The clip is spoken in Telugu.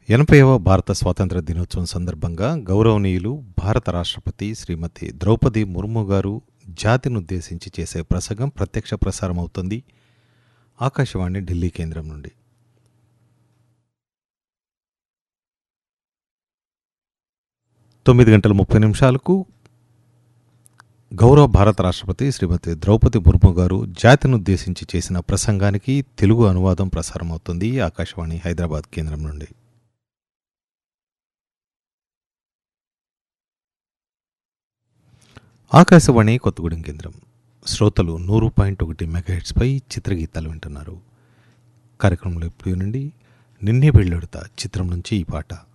ఎనభైవ భారత స్వాతంత్ర దినోత్సవం సందర్భంగా గౌరవనీయులు భారత రాష్ట్రపతి శ్రీమతి ద్రౌపది ముర్ము గారు జాతినుద్దేశించి చేసే ప్రసంగం ప్రత్యక్ష ప్రసారం అవుతుంది ఆకాశవాణి ఢిల్లీ కేంద్రం నుండి తొమ్మిది గంటల ముప్పై నిమిషాలకు గౌరవ భారత రాష్ట్రపతి శ్రీమతి ద్రౌపది ముర్ము గారు జాతినుద్దేశించి చేసిన ప్రసంగానికి తెలుగు అనువాదం ప్రసారం అవుతుంది ఆకాశవాణి హైదరాబాద్ కేంద్రం నుండి ఆకాశవాణి కొత్తగూడెం కేంద్రం శ్రోతలు నూరు పాయింట్ ఒకటి మెగాహెట్స్పై చిత్రగీతాలు వింటున్నారు కార్యక్రమంలో ఇప్పుడు నుండి నిన్నే వెళ్ళొడతా చిత్రం నుంచి ఈ పాట